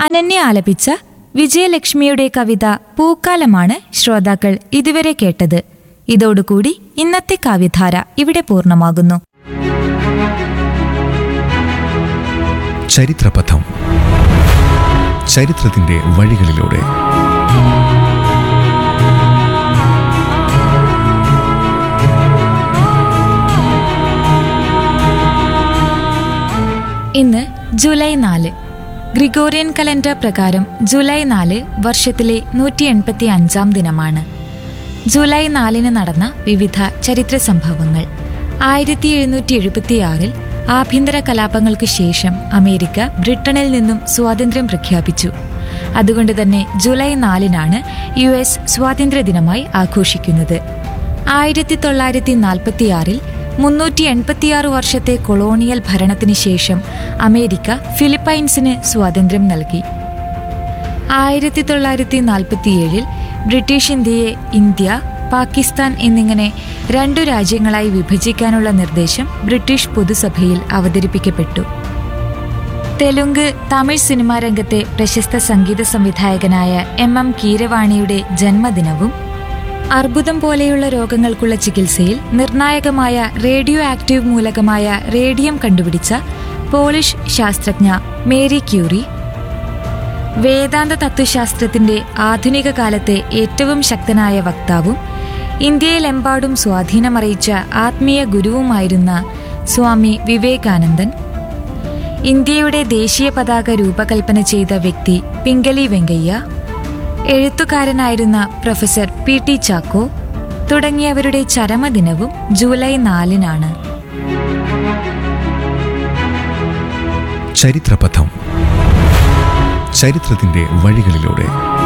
അനന്യ ആലപിച്ച വിജയലക്ഷ്മിയുടെ കവിത പൂക്കാലമാണ് ശ്രോതാക്കൾ ഇതുവരെ കേട്ടത് ഇതോടുകൂടി ഇന്നത്തെ കാവ്യധാര ഇവിടെ പൂർണ്ണമാകുന്നു ചരിത്രപഥം ചരിത്രത്തിന്റെ വഴികളിലൂടെ ഇന്ന് ജൂലൈ നാല് ഗ്രിഗോറിയൻ കലണ്ടർ പ്രകാരം ജൂലൈ നാല് വർഷത്തിലെ നൂറ്റി എൺപത്തി അഞ്ചാം ദിനമാണ് ജൂലൈ നാലിന് നടന്ന വിവിധ ചരിത്ര സംഭവങ്ങൾ ആയിരത്തി എഴുന്നൂറ്റി എഴുപത്തിയാറിൽ ആഭ്യന്തര കലാപങ്ങൾക്ക് ശേഷം അമേരിക്ക ബ്രിട്ടനിൽ നിന്നും സ്വാതന്ത്ര്യം പ്രഖ്യാപിച്ചു അതുകൊണ്ട് തന്നെ ജൂലൈ നാലിനാണ് യു എസ് സ്വാതന്ത്ര്യദിനമായി ആഘോഷിക്കുന്നത് ആയിരത്തി തൊള്ളായിരത്തി നാൽപ്പത്തിയാറിൽ മുന്നൂറ്റി എൺപത്തിയാറ് വർഷത്തെ കൊളോണിയൽ ഭരണത്തിന് ശേഷം അമേരിക്ക ഫിലിപ്പൈൻസിന് സ്വാതന്ത്ര്യം നൽകി ആയിരത്തി തൊള്ളായിരത്തി നാൽപ്പത്തിയേഴിൽ ബ്രിട്ടീഷ് ഇന്ത്യയെ ഇന്ത്യ പാകിസ്ഥാൻ എന്നിങ്ങനെ രണ്ടു രാജ്യങ്ങളായി വിഭജിക്കാനുള്ള നിർദ്ദേശം ബ്രിട്ടീഷ് പൊതുസഭയിൽ അവതരിപ്പിക്കപ്പെട്ടു തെലുങ്ക് തമിഴ് സിനിമാ രംഗത്തെ പ്രശസ്ത സംഗീത സംവിധായകനായ എം എം കീരവാണിയുടെ ജന്മദിനവും അർബുദം പോലെയുള്ള രോഗങ്ങൾക്കുള്ള ചികിത്സയിൽ നിർണായകമായ റേഡിയോ ആക്റ്റീവ് മൂലകമായ റേഡിയം കണ്ടുപിടിച്ച പോളിഷ് ശാസ്ത്രജ്ഞ മേരി ക്യൂറി വേദാന്ത തത്വശാസ്ത്രത്തിന്റെ ആധുനിക കാലത്തെ ഏറ്റവും ശക്തനായ വക്താവും ഇന്ത്യയിലെമ്പാടും സ്വാധീനമറിയിച്ച ആത്മീയ ഗുരുവുമായിരുന്ന സ്വാമി വിവേകാനന്ദൻ ഇന്ത്യയുടെ ദേശീയ പതാക രൂപകൽപ്പന ചെയ്ത വ്യക്തി പിംഗലി വെങ്കയ്യ എഴുത്തുകാരനായിരുന്ന പ്രൊഫസർ പി ടി ചാക്കോ തുടങ്ങിയവരുടെ ചരമദിനവും ജൂലൈ നാലിനാണ് ചരിത്രപഥം ചരിത്രത്തിന്റെ വഴികളിലൂടെ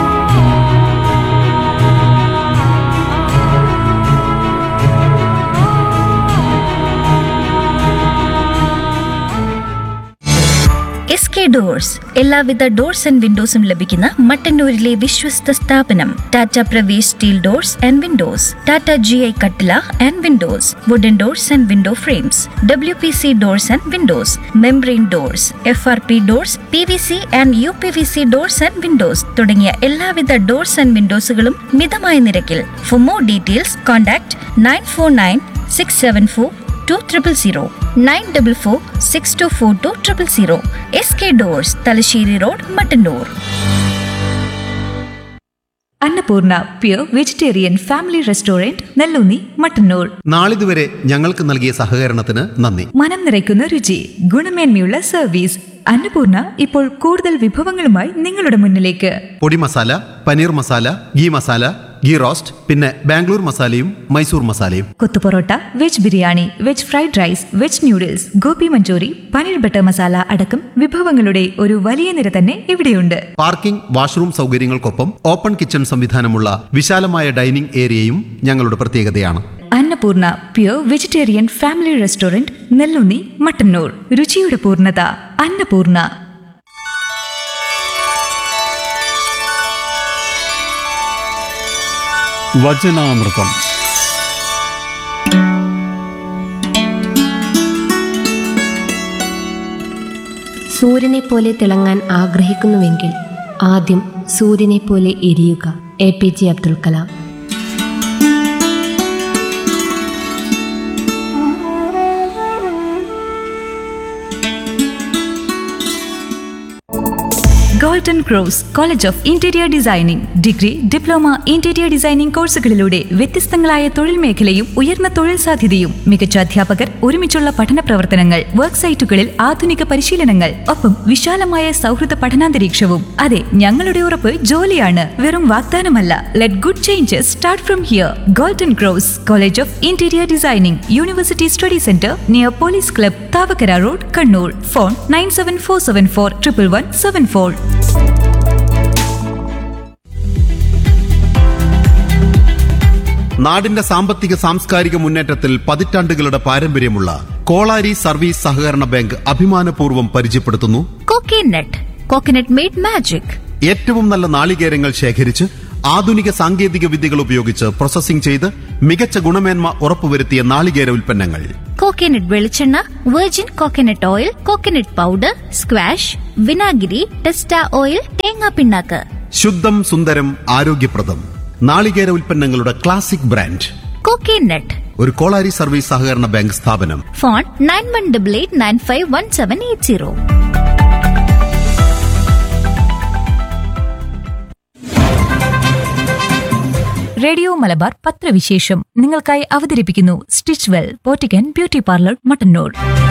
എസ് കെ ഡോഴ്സ് എല്ലാവിധ ഡോർസ് ആൻഡ് വിൻഡോസും ലഭിക്കുന്ന മട്ടന്നൂരിലെ വിശ്വസ്ത സ്ഥാപനം Tata Pravesh steel doors and windows Tata G I കട്ടില and windows wooden doors and window frames W P C doors and windows membrane doors F R P doors P V C and U P V C doors and windows തുടങ്ങിയ എല്ലാവിധ doors and വിൻഡോസുകളും മിതമായ നിരക്കിൽ for more details contact nine four nine six seven four two triple zero nine double four six two four two triple zero S K doors Thalassery road Mattannur Annapurna pure vegetarian family restaurant Nellunni Mattannur നാളിതുവരെ ഞങ്ങൾക്ക് നൽകിയ സഹകരണത്തിന് നന്ദി മനം നിറയ്ക്കുന്ന രുചി ഗുണമേന്മയുള്ള സർവീസ് അന്നപൂർണ ഇപ്പോൾ കൂടുതൽ വിഭവങ്ങളുമായി നിങ്ങളുടെ മുന്നിലേക്ക് podi masala paneer masala ghee masala ghee roast പിന്നെ ബാംഗ്ലൂർ മസാലയും മൈസൂർ മസാലയും kothu parotta veg biryani veg fried rice veg noodles gobi manchurian paneer butter masala അടക്കം വിഭവങ്ങളുടെ ഒരു വലിയ നിര തന്നെ ഇവിടെയുണ്ട് പാർക്കിംഗ് വാഷ്റൂം സൗകര്യങ്ങൾക്കൊപ്പം ഓപ്പൺ കിച്ചൺ സംവിധാനമുള്ള വിശാലമായ ഡൈനിംഗ് ഏരിയയും ഞങ്ങളുടെ പ്രത്യേകതയാണ് Annapurna pure vegetarian family restaurant Nellunni Mattannur രുചിയുടെ പൂർണ്ണത അന്നപൂർണ വചനാമൃതം സൂര്യനെ പോലെ തിളങ്ങാൻ ആഗ്രഹിക്കുന്നുവെങ്കിൽ ആദ്യം സൂര്യനെ പോലെ എരിയുക A P J Abdul Kalam Golden Cross College of Interior Designing degree diploma interior designing കോഴ്സുകളിലൂടെ വ്യത്യസ്തങ്ങളായ തൊഴിൽ മേഖലയും ഉയർന്ന തൊഴിൽ സാധ്യതയും മികച്ച അധ്യാപകർ ഒരുമിച്ചുള്ള പഠന പ്രവർത്തനങ്ങൾ വർക്ക് സൈറ്റുകളിൽ ആധുനിക പരിശീലനങ്ങൾ ഒപ്പം വിശാലമായ സൗഹൃദ പഠനാന്തരീക്ഷവും അതെ ഞങ്ങളുടെ ഉറപ്പ് ജോലിയാണ് വെറും വാഗ്ദാനമല്ല let good changes start from here Golden Cross College of Interior Designing university study centre near police club Thavakkara road Kannur phone nine seven four seven four triple one seven four നാടിന്റെ സാമ്പത്തിക സാംസ്കാരിക മുന്നേറ്റത്തിൽ പതിറ്റാണ്ടുകളുടെ പാരമ്പര്യമുള്ള കോളാരി സർവീസ് സഹകരണ ബാങ്ക് അഭിമാനപൂർവ്വം പരിചയപ്പെടുത്തുന്നു coconut coconut made magic ഏറ്റവും നല്ല നാളികേരങ്ങൾ ശേഖരിച്ച് ആധുനിക സാങ്കേതിക വിദ്യകൾ ഉപയോഗിച്ച് പ്രോസസ്സിംഗ് ചെയ്ത് മികച്ച ഗുണമേന്മ ഉറപ്പുവരുത്തിയ നാളികേര ഉൽപ്പന്നങ്ങൾ കോക്കനട്ട് വെളിച്ചെണ്ണ virgin coconut oil coconut powder squash വിനാഗിരി ടെസ്റ്റ ഓയിൽ തേങ്ങാ പിണ്ണാക്ക് ശുദ്ധം സുന്ദരം ആരോഗ്യപ്രദം നാളികേര ഉൽപ്പന്നങ്ങളുടെ ക്ലാസിക് ബ്രാൻഡ് കോക്കനട്ട് ഒരു കോളാരി സർവീസ് സഹകരണ ബാങ്ക് സ്ഥാപനം phone nine one double eight nine five one seven eight zero radio Malabar പത്രവിശേഷം നിങ്ങൾക്കായി അവതരിപ്പിക്കുന്നു സ്റ്റിച്ച് വെൽ പോറ്റിക്കൻ ബ്യൂട്ടി പാർലർ മട്ടന്നൂർ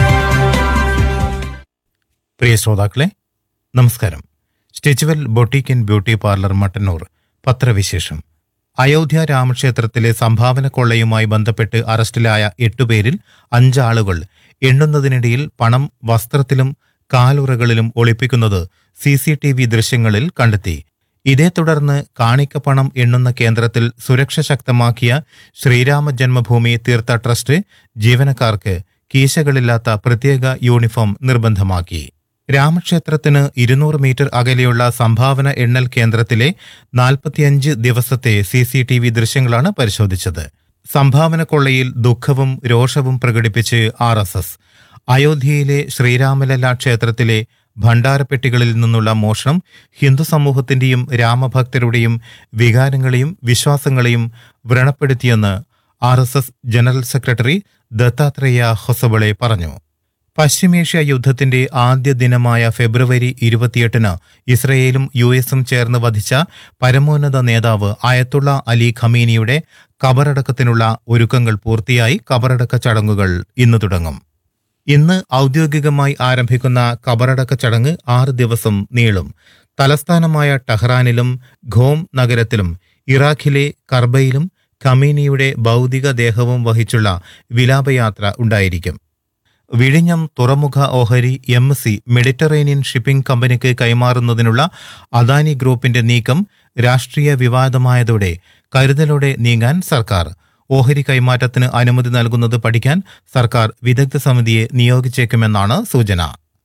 പ്രിയ ശ്രോതാക്കളെ നമസ്കാരം Stitchwell boutique and beauty parlour Mattannur പത്രവിശേഷം അയോധ്യ രാമക്ഷേത്രത്തിലെ സംഭാവന കൊള്ളയുമായി ബന്ധപ്പെട്ട് അറസ്റ്റിലായ എട്ടുപേരിൽ അഞ്ചാളുകൾ എണ്ണുന്നതിനിടയിൽ പണം വസ്ത്രത്തിലും കാലുറകളിലും ഒളിപ്പിക്കുന്നത് സി സി ടി വി ദൃശ്യങ്ങളിൽ കണ്ടെത്തി ഇതേ തുടർന്ന് കാണിക്കപ്പണം എണ്ണുന്ന കേന്ദ്രത്തിൽ സുരക്ഷ ശക്തമാക്കിയ ശ്രീരാമ ജന്മഭൂമി തീർത്ഥ ട്രസ്റ്റ് ജീവനക്കാർക്ക് കീശകളില്ലാത്ത പ്രത്യേക യൂണിഫോം നിർബന്ധമാക്കി രാമക്ഷേത്രത്തിന് ഇരുന്നൂറ് മീറ്റർ അകലെയുള്ള സംഭാവന എണ്ണൽ കേന്ദ്രത്തിലെ നാൽപ്പത്തിയഞ്ച് ദിവസത്തെ സി സി ടി വി ദൃശ്യങ്ങളാണ് പരിശോധിച്ചത് സംഭാവന കൊള്ളയിൽ ദുഃഖവും രോഷവും പ്രകടിപ്പിച്ച് ആർ എസ് എസ് അയോധ്യയിലെ ശ്രീരാമലല്ല ക്ഷേത്രത്തിലെ ഭണ്ഡാരപ്പെട്ടികളിൽ നിന്നുള്ള മോഷണം ഹിന്ദു സമൂഹത്തിന്റെയും രാമഭക്തരുടെയും വികാരങ്ങളെയും വിശ്വാസങ്ങളെയും വ്രണപ്പെടുത്തിയെന്ന് R S S general secretary Dattatreya Hosabale പറഞ്ഞു പശ്ചിമേഷ്യ യുദ്ധത്തിന്റെ ആദ്യ ദിനമായ ഫെബ്രുവരി ഇരുപത്തിയെട്ടിന് ഇസ്രയേലും യു എസും ചേർന്ന് വധിച്ച പരമോന്നത നേതാവ് അയത്തുള്ള അലി ഖമീനിയുടെ കബറടക്കത്തിനുള്ള ഒരുക്കങ്ങൾ പൂർത്തിയായി കബറടക്ക ചടങ്ങുകൾ ഇന്ന് തുടങ്ങും ഇന്ന് ഔദ്യോഗികമായി ആരംഭിക്കുന്ന കബറടക്ക ചടങ്ങ് ആറ് ദിവസം നീളും തലസ്ഥാനമായ ടെഹ്റാനിലും ഖോം നഗരത്തിലും ഇറാഖിലെ കർബയിലും ഖമീനിയുടെ ഭൗതിക ദേഹവും വഹിച്ചുള്ള വിലാപയാത്ര ഉണ്ടായിരിക്കും വിഴിഞ്ഞം തുറമുഖ ഓഹരി എം സി മെഡിറ്ററേനിയൻ ഷിപ്പിംഗ് കമ്പനിക്ക് കൈമാറുന്നതിനുള്ള അദാനി ഗ്രൂപ്പിന്റെ നീക്കം രാഷ്ട്രീയ വിവാദമായതോടെ കരുതലോടെ നീങ്ങാൻ സർക്കാർ ഓഹരി കൈമാറ്റത്തിന് അനുമതി നൽകുന്നത് പഠിക്കാൻ സർക്കാർ വിദഗ്ധ സമിതിയെ നിയോഗിച്ചേക്കുമെന്നാണ് സൂചന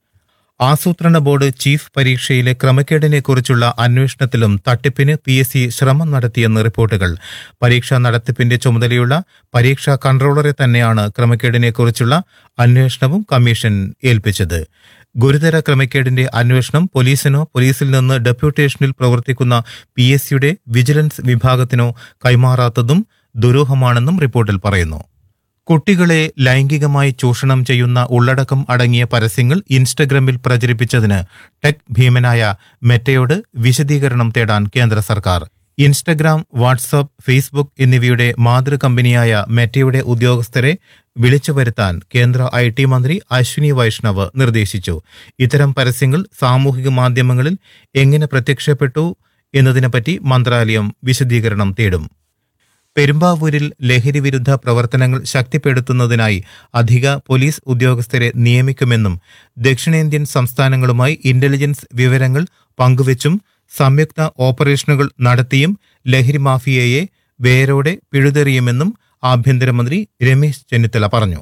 ആസൂത്രണ ബോർഡ് ചീഫ് പരീക്ഷയിലെ ക്രമക്കേടിനെക്കുറിച്ചുള്ള അന്വേഷണത്തിലും തട്ടിപ്പിന് പി എസ് സി ശ്രമം നടത്തിയെന്ന് റിപ്പോർട്ടുകൾ പരീക്ഷാ നടത്തിപ്പിന്റെ ചുമതലയുള്ള പരീക്ഷാ കൺട്രോളറെ തന്നെയാണ് ക്രമക്കേടിനെക്കുറിച്ചുള്ള അന്വേഷണവും കമ്മീഷൻ ഏൽപ്പിച്ചത് ഗുരുതര ക്രമക്കേടിന്റെ അന്വേഷണം പോലീസിനോ പോലീസിൽ നിന്ന് ഡെപ്യൂട്ടേഷനിൽ പ്രവർത്തിക്കുന്ന പി എസ് സിയുടെ വിജിലൻസ് വിഭാഗത്തിനോ കൈമാറാത്തതും ദുരൂഹമാണെന്നും റിപ്പോർട്ടിൽ പറയുന്നു കുട്ടികളെ ലൈംഗികമായി ചൂഷണം ചെയ്യുന്ന ഉള്ളടക്കം അടങ്ങിയ പരസ്യങ്ങൾ ഇൻസ്റ്റഗ്രാമിൽ പ്രചരിപ്പിച്ചതിന് ടെക് ഭീമനായ മെറ്റയോട് വിശദീകരണം തേടാൻ കേന്ദ്ര സർക്കാർ ഇൻസ്റ്റഗ്രാം വാട്സാപ്പ് ഫേസ്ബുക്ക് എന്നിവയുടെ മാതൃ കമ്പനിയായ മെറ്റയുടെ ഉദ്യോഗസ്ഥരെ വിളിച്ചു വരുത്താൻ കേന്ദ്ര ഐ ടി മന്ത്രി അശ്വിനി വൈഷ്ണവ് നിർദ്ദേശിച്ചു ഇത്തരം പരസ്യങ്ങൾ സാമൂഹിക മാധ്യമങ്ങളിൽ എങ്ങനെ പ്രത്യക്ഷപ്പെട്ടു എന്നതിനെപ്പറ്റി മന്ത്രാലയം വിശദീകരണം തേടും പെരുമ്പാവൂരിൽ ലഹരി വിരുദ്ധ പ്രവർത്തനങ്ങൾ ശക്തിപ്പെടുത്തുന്നതിനായി അധിക പോലീസ് ഉദ്യോഗസ്ഥരെ നിയമിക്കുമെന്നും ദക്ഷിണേന്ത്യൻ സംസ്ഥാനങ്ങളുമായി ഇന്റലിജൻസ് വിവരങ്ങൾ പങ്കുവച്ചും സംയുക്ത ഓപ്പറേഷനുകൾ നടത്തിയും ലഹരി മാഫിയയെ വേരോടെ പിഴുതെറിയുമെന്നും ആഭ്യന്തരമന്ത്രി രമേശ് ചെന്നിത്തല പറഞ്ഞു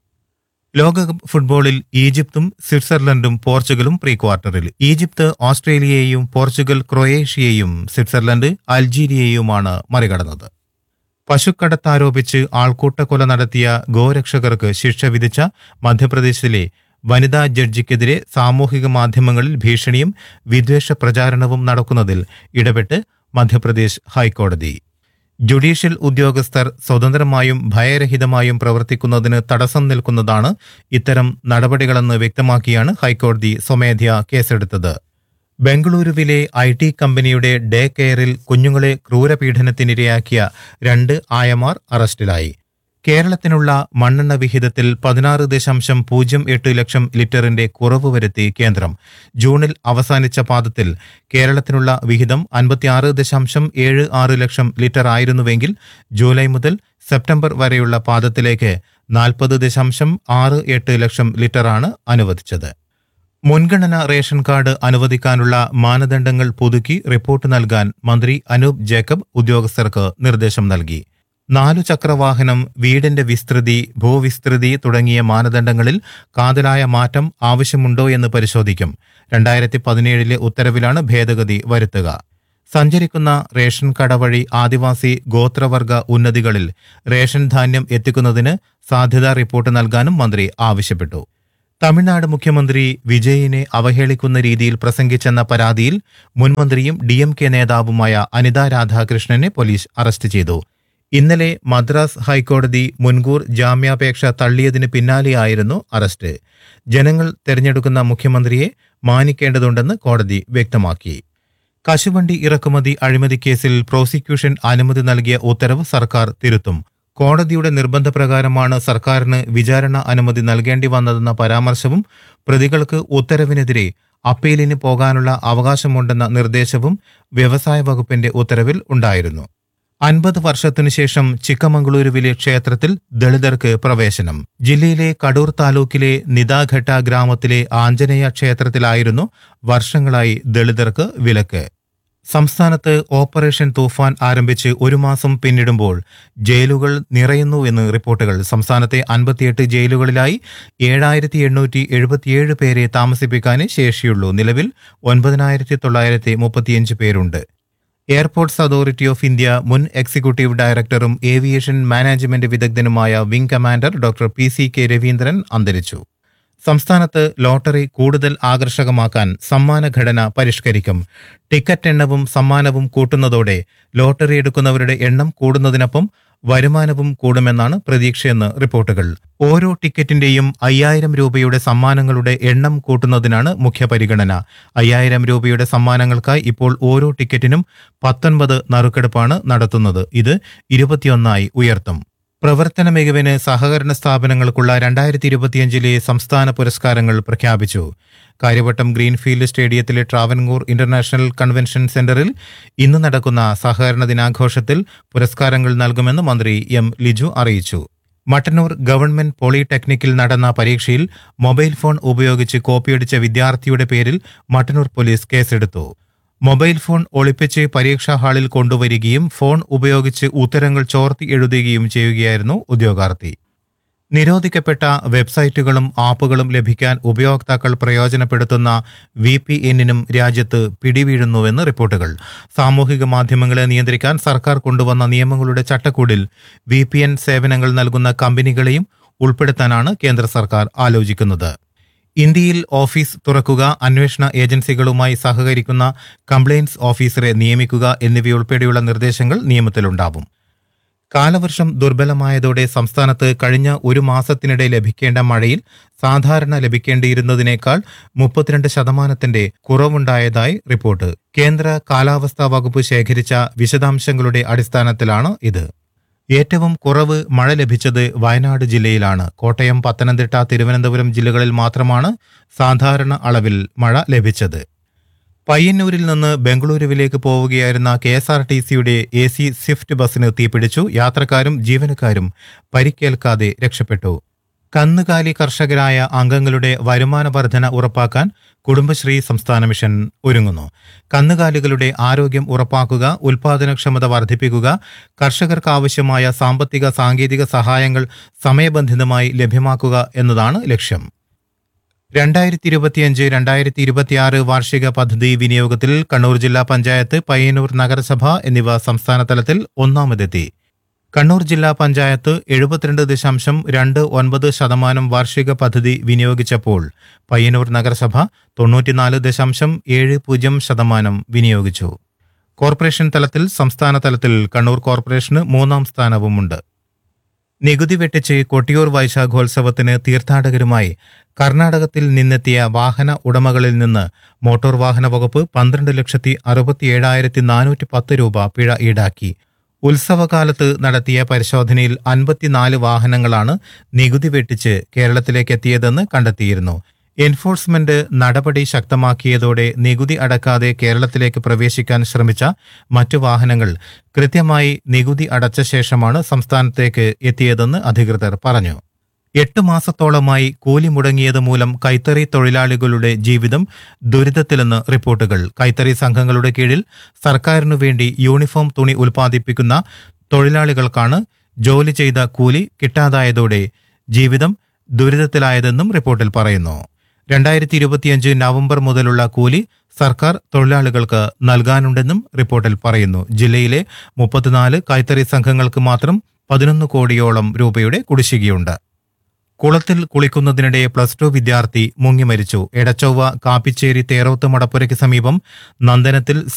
ലോകകപ്പ് ഫുട്ബോളിൽ ഈജിപ്തും സ്വിറ്റ്സർലൻഡും പോർച്ചുഗലും പ്രീ ക്വാർട്ടറിൽ ഈജിപ്ത് ഓസ്ട്രേലിയയെയും പോർച്ചുഗൽ ക്രൊയേഷ്യയെയും സ്വിറ്റ്സർലൻഡ് അൾജീരിയയുമാണ് മറികടന്നത് പശുക്കടത്താരോപിച്ച് ആൾക്കൂട്ടക്കൊല നടത്തിയ ഗോരക്ഷകർക്ക് ശിക്ഷ വിധിച്ച മധ്യപ്രദേശിലെ വനിതാ ജഡ്ജിക്കെതിരെ സാമൂഹിക മാധ്യമങ്ങളിൽ ഭീഷണിയും വിദ്വേഷ പ്രചാരണവും നടക്കുന്നതിൽ ഇടപെട്ട് മധ്യപ്രദേശ് ഹൈക്കോടതി ജുഡീഷ്യൽ ഉദ്യോഗസ്ഥർ സ്വതന്ത്രമായും ഭയരഹിതമായും പ്രവർത്തിക്കുന്നതിന് തടസ്സം നിൽക്കുന്നതാണ് ഇത്തരം നടപടികളെന്ന് വ്യക്തമാക്കിയാണ് ഹൈക്കോടതി സ്വമേധ്യാ കേസെടുത്തത് ബംഗളൂരുവിലെ ഐ ടി കമ്പനിയുടെ ഡേ കെയറിൽ കുഞ്ഞുങ്ങളെ ക്രൂരപീഡനത്തിനിരയാക്കിയ രണ്ട് ആയമാർ അറസ്റ്റിലായി കേരളത്തിനുള്ള മണ്ണെണ്ണ വിഹിതത്തിൽ പതിനാറ് ദശാംശം പൂജ്യം എട്ട് ലക്ഷം ലിറ്ററിന്റെ കുറവ് വരുത്തി കേന്ദ്രം ജൂണിൽ അവസാനിച്ച പാദത്തിൽ കേരളത്തിനുള്ള വിഹിതം അൻപത്തിയാറ് ദശാംശം ഏഴ് ആറ് ലക്ഷം ലിറ്റർ ആയിരുന്നുവെങ്കിൽ ജൂലൈ മുതൽ സെപ്റ്റംബർ വരെയുള്ള പാദത്തിലേക്ക് നാൽപ്പത് ദശാംശം ആറ് എട്ട് ലക്ഷം ലിറ്ററാണ് അനുവദിച്ചത് മുൻഗണന റേഷൻ കാർഡ് അനുവദിക്കാനുള്ള മാനദണ്ഡങ്ങൾ പുതുക്കി റിപ്പോർട്ട് നൽകാൻ മന്ത്രി അനൂപ് ജേക്കബ് ഉദ്യോഗസ്ഥർക്ക് നിർദ്ദേശം നൽകി നാലു ചക്രവാഹനം വീടിന്റെ വിസ്തൃതി ഭൂവിസ്തൃതി തുടങ്ങിയ മാനദണ്ഡങ്ങളിൽ കാതലായ മാറ്റം ആവശ്യമുണ്ടോ എന്ന് പരിശോധിക്കും രണ്ടായിരത്തി പതിനേഴിലെ ഉത്തരവിലാണ് ഭേദഗതി വരുത്തുക സഞ്ചരിക്കുന്ന റേഷൻ കട വഴി ആദിവാസി ഗോത്രവർഗ ഉന്നതികളിൽ റേഷൻ ധാന്യം എത്തിക്കുന്നതിന് സാധ്യതാ റിപ്പോർട്ട് നൽകാനും മന്ത്രി ആവശ്യപ്പെട്ടു തമിഴ്നാട് മുഖ്യമന്ത്രി വിജയിനെ അവഹേളിക്കുന്ന രീതിയിൽ പ്രസംഗിച്ചെന്ന പരാതിയിൽ മുൻമന്ത്രിയും ഡി എം കെ നേതാവുമായ അനിത രാധാകൃഷ്ണനെ പോലീസ് അറസ്റ്റ് ചെയ്തു ഇന്നലെ മദ്രാസ് ഹൈക്കോടതി മുൻകൂർ ജാമ്യാപേക്ഷ തള്ളിയതിന് പിന്നാലെയായിരുന്നു അറസ്റ്റ് ജനങ്ങൾ തെരഞ്ഞെടുക്കുന്ന മുഖ്യമന്ത്രിയെ മാനിക്കേണ്ടതുണ്ടെന്ന് കോടതി വ്യക്തമാക്കി കശുവണ്ടി ഇറക്കുമതി അഴിമതി കേസിൽ പ്രോസിക്യൂഷൻ അനുമതി നൽകിയ ഉത്തരവ് സർക്കാർ തിരുത്തും കോടതിയുടെ നിർബന്ധപ്രകാരമാണ് സർക്കാരിന് വിചാരണ അനുമതി നൽകേണ്ടി വന്നതെന്ന പരാമർശവും പ്രതികൾക്ക് ഉത്തരവിനെതിരെ അപ്പീലിന് പോകാനുള്ള അവകാശമുണ്ടെന്ന നിർദ്ദേശവും വ്യവസായ വകുപ്പിന്റെ ഉത്തരവിൽ ഉണ്ടായിരുന്നു അൻപത് വർഷത്തിനു ശേഷം ചിക്കമംഗളൂരുവിലെ ക്ഷേത്രത്തിൽ ദളിതർക്ക് പ്രവേശനം ജില്ലയിലെ കടൂർ താലൂക്കിലെ നിദാഘട്ട ഗ്രാമത്തിലെ ആഞ്ജനേയ ക്ഷേത്രത്തിലായിരുന്നു വർഷങ്ങളായി ദളിതർക്ക് വിലക്ക് സംസ്ഥാനത്ത് ഓപ്പറേഷൻ തൂഫാൻ ആരംഭിച്ച് ഒരു മാസം പിന്നിടുമ്പോൾ ജയിലുകൾ നിറയുന്നുവെന്ന് റിപ്പോർട്ടുകൾ സംസ്ഥാനത്തെ അൻപത്തിയെട്ട് ജയിലുകളിലായി ഏഴായിരത്തി എണ്ണൂറ്റി എഴുപത്തിയേഴ് പേരെ താമസിപ്പിക്കാനേ ശേഷിയുള്ളൂ നിലവിൽ ഒൻപതിനായിരത്തി തൊള്ളായിരത്തി മുപ്പത്തിയഞ്ച് പേരുണ്ട് എയർപോർട്ട്സ് അതോറിറ്റി ഓഫ് ഇന്ത്യ മുൻ എക്സിക്യൂട്ടീവ് ഡയറക്ടറും ഏവിയേഷൻ മാനേജ്മെന്റ് വിദഗ്ധനുമായ wing commander doctor P C K Raveendran അന്തരിച്ചു സംസ്ഥാനത്ത് ലോട്ടറി കൂടുതൽ ആകർഷകമാക്കാൻ സമ്മാനഘടന പരിഷ്കരിക്കും ടിക്കറ്റ് എണ്ണവും സമ്മാനവും കൂട്ടുന്നതോടെ ലോട്ടറി എടുക്കുന്നവരുടെ എണ്ണം കൂടുന്നതിനൊപ്പം വരുമാനവും കൂടുമെന്നാണ് പ്രതീക്ഷയെന്ന് റിപ്പോർട്ടുകൾ ഓരോ ടിക്കറ്റിന്റെയും അയ്യായിരം രൂപയുടെ സമ്മാനങ്ങളുടെ എണ്ണം കൂട്ടുന്നതിനാണ് മുഖ്യ പരിഗണന അയ്യായിരം രൂപയുടെ സമ്മാനങ്ങൾക്കായി ഇപ്പോൾ ഓരോ ടിക്കറ്റിനും പത്തൊൻപത് നറുക്കെടുപ്പാണ് നടത്തുന്നത് ഇത് ഇരുപത്തിയൊന്നായി ഉയർത്തും പ്രവർത്തന മികവിന് സഹകരണ സ്ഥാപനങ്ങൾക്കുള്ള രണ്ടായിരത്തി ഇരുപത്തിയഞ്ചിലെ സംസ്ഥാന പുരസ്കാരങ്ങൾ പ്രഖ്യാപിച്ചു കാര്യവട്ടം ഗ്രീൻഫീൽഡ് സ്റ്റേഡിയത്തിലെ ട്രാവൻകൂർ ഇന്റർനാഷണൽ കൺവെൻഷൻ സെന്ററിൽ ഇന്ന് നടക്കുന്ന സഹകരണ ദിനാഘോഷത്തിൽ പുരസ്കാരങ്ങൾ നൽകുമെന്ന് മന്ത്രി എം ലിജു അറിയിച്ചു മട്ടന്നൂർ ഗവൺമെന്റ് പോളിടെക്നിക്കിൽ നടന്ന പരീക്ഷയിൽ മൊബൈൽ ഫോൺ ഉപയോഗിച്ച് കോപ്പിയടിച്ച വിദ്യാർത്ഥിയുടെ പേരിൽ മട്ടന്നൂർ പോലീസ് കേസെടുത്തു മൊബൈൽ ഫോൺ ഒളിപ്പിച്ച് പരീക്ഷാ ഹാളിൽ കൊണ്ടുവരികയും ഫോൺ ഉപയോഗിച്ച് ഉത്തരങ്ങൾ ചോർത്തി എഴുതുകയും ചെയ്യുകയായിരുന്നു ഉദ്യോഗാർത്ഥി നിരോധിക്കപ്പെട്ട വെബ്സൈറ്റുകളും ആപ്പുകളും ലഭിക്കാൻ ഉപയോക്താക്കൾ പ്രയോജനപ്പെടുത്തുന്ന വി പി എന്നിനും രാജ്യത്ത് പിടിവീഴുന്നുവെന്ന് റിപ്പോർട്ടുകൾ സാമൂഹിക മാധ്യമങ്ങളെ നിയന്ത്രിക്കാൻ സർക്കാർ കൊണ്ടുവന്ന നിയമങ്ങളുടെ ചട്ടക്കൂടിൽ വി പി എൻ സേവനങ്ങൾ നൽകുന്ന കമ്പനികളെയും ഉൾപ്പെടുത്താനാണ് കേന്ദ്ര സർക്കാർ ആലോചിക്കുന്നത് ഇന്ത്യയിൽ ഓഫീസ് തുറക്കുക അന്വേഷണ ഏജൻസികളുമായി സഹകരിക്കുന്ന കംപ്ലയിൻസ് ഓഫീസറെ നിയമിക്കുക എന്നിവയുൾപ്പെടെയുള്ള നിർദ്ദേശങ്ങൾ നിയമത്തിലുണ്ടാവും കാലവർഷം ദുർബലമായതോടെ സംസ്ഥാനത്ത് കഴിഞ്ഞ ഒരു മാസത്തിനിടെ ലഭിക്കേണ്ട മഴയിൽ സാധാരണ ലഭിക്കേണ്ടിയിരുന്നതിനേക്കാൾ മുപ്പത്തിരണ്ട് ശതമാനത്തിന്റെ കുറവുണ്ടായതായി റിപ്പോർട്ട് കേന്ദ്ര കാലാവസ്ഥാ വകുപ്പ് ശേഖരിച്ച വിശദാംശങ്ങളുടെ അടിസ്ഥാനത്തിലാണ് ഇത് ഏറ്റവും കുറവ് മഴ ലഭിച്ചത് വയനാട് ജില്ലയിലാണ് കോട്ടയം പത്തനംതിട്ട തിരുവനന്തപുരം ജില്ലകളിൽ മാത്രമാണ് സാധാരണ അളവിൽ മഴ ലഭിച്ചത് പയ്യന്നൂരിൽ നിന്ന് ബംഗളൂരുവിലേക്ക് പോവുകയായിരുന്ന കെ എസ് ആർ ടി സിയുടെ എ സി സ്വിഫ്റ്റ് ബസ്സിന് തീപിടിച്ചു യാത്രക്കാരും ജീവനക്കാരും പരിക്കേൽക്കാതെ രക്ഷപ്പെട്ടു കന്നുകാലി കർഷകരായ അംഗങ്ങളുടെ വരുമാന വർധന ഉറപ്പാക്കാൻ കുടുംബശ്രീ സംസ്ഥാന മിഷൻ ഒരുങ്ങുന്നു കന്നുകാലികളുടെ ആരോഗ്യം ഉറപ്പാക്കുക ഉൽപാദനക്ഷമത വർദ്ധിപ്പിക്കുക കർഷകർക്ക് ആവശ്യമായ സാമ്പത്തിക സാങ്കേതിക സഹായങ്ങൾ സമയബന്ധിതമായി ലഭ്യമാക്കുക എന്നതാണ് ലക്ഷ്യം രണ്ടായിരത്തി ഇരുപത്തിയഞ്ച് രണ്ടായിരത്തി ഇരുപത്തിയാറ് വാർഷിക പദ്ധതി വിനിയോഗത്തിൽ കണ്ണൂർ ജില്ലാ പഞ്ചായത്ത് പയ്യന്നൂർ നഗരസഭ എന്നിവ സംസ്ഥാന തലത്തിൽ ഒന്നാമതെത്തി കണ്ണൂർ ജില്ലാ പഞ്ചായത്ത് എഴുപത്തിരണ്ട് ദശാംശം രണ്ട് ഒൻപത് ശതമാനം വാർഷിക പദ്ധതി വിനിയോഗിച്ചപ്പോൾ പയ്യന്നൂർ നഗരസഭ തൊണ്ണൂറ്റിനാല് ദശാംശം ഏഴ് പൂജ്യം ശതമാനം വിനിയോഗിച്ചു കോർപ്പറേഷൻ തലത്തിൽ സംസ്ഥാന തലത്തിൽ കണ്ണൂർ കോർപ്പറേഷന് മൂന്നാം സ്ഥാനവുമുണ്ട് നികുതി വെട്ടിച്ച് കൊട്ടിയൂർ വൈശാഖോത്സവത്തിന് തീർത്ഥാടകരുമായി കർണാടകത്തിൽ നിന്നെത്തിയ വാഹന ഉടമകളിൽ നിന്ന് മോട്ടോർ വാഹന വകുപ്പ് പന്ത്രണ്ട് ലക്ഷത്തി അറുപത്തിയേഴായിരത്തി നാനൂറ്റി പത്ത് രൂപ പിഴ ഈടാക്കി ഉത്സവകാലത്ത് നടത്തിയ പരിശോധനയിൽ അൻപത്തിനാല് വാഹനങ്ങളാണ് നികുതി വെട്ടിച്ച് കേരളത്തിലേക്ക് എത്തിയതെന്ന് കണ്ടെത്തിയിരുന്നു എൻഫോഴ്സ്മെന്റ് നടപടി ശക്തമാക്കിയതോടെ നികുതി അടക്കാതെ കേരളത്തിലേക്ക് പ്രവേശിക്കാൻ ശ്രമിച്ച മറ്റു വാഹനങ്ങൾ കൃത്യമായി നികുതി അടച്ച ശേഷമാണ് സംസ്ഥാനത്തേക്ക് എത്തിയതെന്ന് അധികൃതർ പറഞ്ഞു എട്ട് മാസത്തോളമായി കൂലി മുടങ്ങിയത് മൂലം കൈത്തറി തൊഴിലാളികളുടെ ജീവിതം ദുരിതത്തിലെന്ന് റിപ്പോർട്ടുകൾ കൈത്തറി സംഘങ്ങളുടെ കീഴിൽ സർക്കാരിനു വേണ്ടി യൂണിഫോം തുണി ഉൽപ്പാദിപ്പിക്കുന്ന തൊഴിലാളികൾക്കാണ് ജോലി ചെയ്ത കൂലി കിട്ടാതായതോടെ ജീവിതം ദുരിതത്തിലായതെന്നും റിപ്പോർട്ടിൽ പറയുന്നു രണ്ടായിരത്തി ഇരുപത്തിയഞ്ച് നവംബർ മുതലുള്ള കൂലി സർക്കാർ തൊഴിലാളികൾക്ക് നൽകാനുണ്ടെന്നും റിപ്പോർട്ടിൽ പറയുന്നു ജില്ലയിലെ മുപ്പത്തിനാല് കൈത്തറി സംഘങ്ങൾക്ക് മാത്രം പതിനൊന്ന് കോടിയോളം രൂപയുടെ കുടിശ്ശികയുണ്ട് കുളത്തിൽ കുളിക്കുന്നതിനിടെ പ്ലസ് ടു വിദ്യാർത്ഥി മുങ്ങി മരിച്ചു എടച്ചൊവ്വ കാപ്പിച്ചേരി തേറോത്ത് മടപ്പുരയ്ക്ക് സമീപം നന്ദനത്തിൽ സി